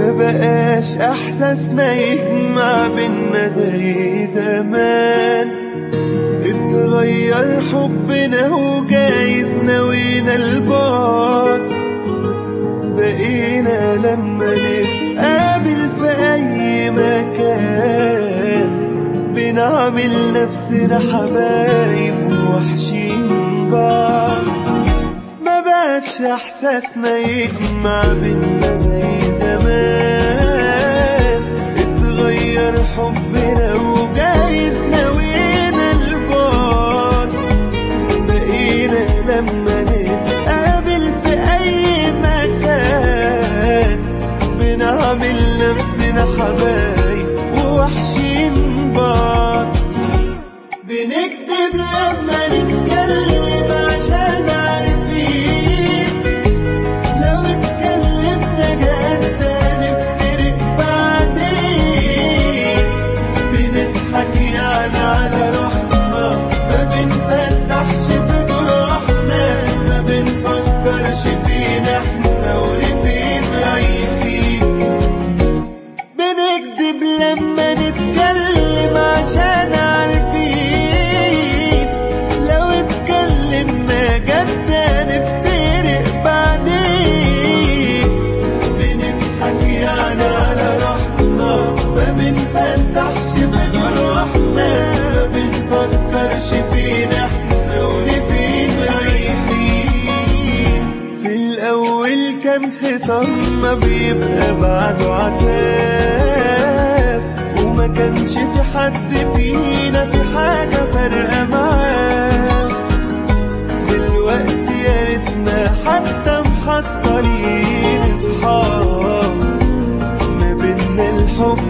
ما بقاش احساسنا يجمع بينا زي زمان اتغير حبنا وجايز نوينا البعد بقينا لما نتقابل في اي مكان بنعمل نفسنا حبايب ووحشين بعض ما بقاش احساسنا يجمع بينا زي زمان اتغير حبنا وجايز نوينا البعد بقينا لما نتقابل في اي مكان بنعمل نفسنا حبايب ووحشين بعض بنكتب لما نتكلم عشان عارفين لو اتكلمنا جد هنفترق بعدين بنضحك يعني على روحنا ما بنفتحش في جروحنا ما بنفكرش فينا احنا ولفين رايحين بنكذب لما نتكلم عشان عارفين لو اتكلمنا جد هنفترق بعدين بنضحك يعني على روحنا ما بنفتحش في جروحنا ما بنفكرش فينا احنا ولفين رايحين في الأول كان خصامنا بيبقى بعده عتاب وما كانش في حد فينا في حاجة فارقة معاه دلوقتي يا ريتنا حتى محصلين اصحاب ما بينا الحب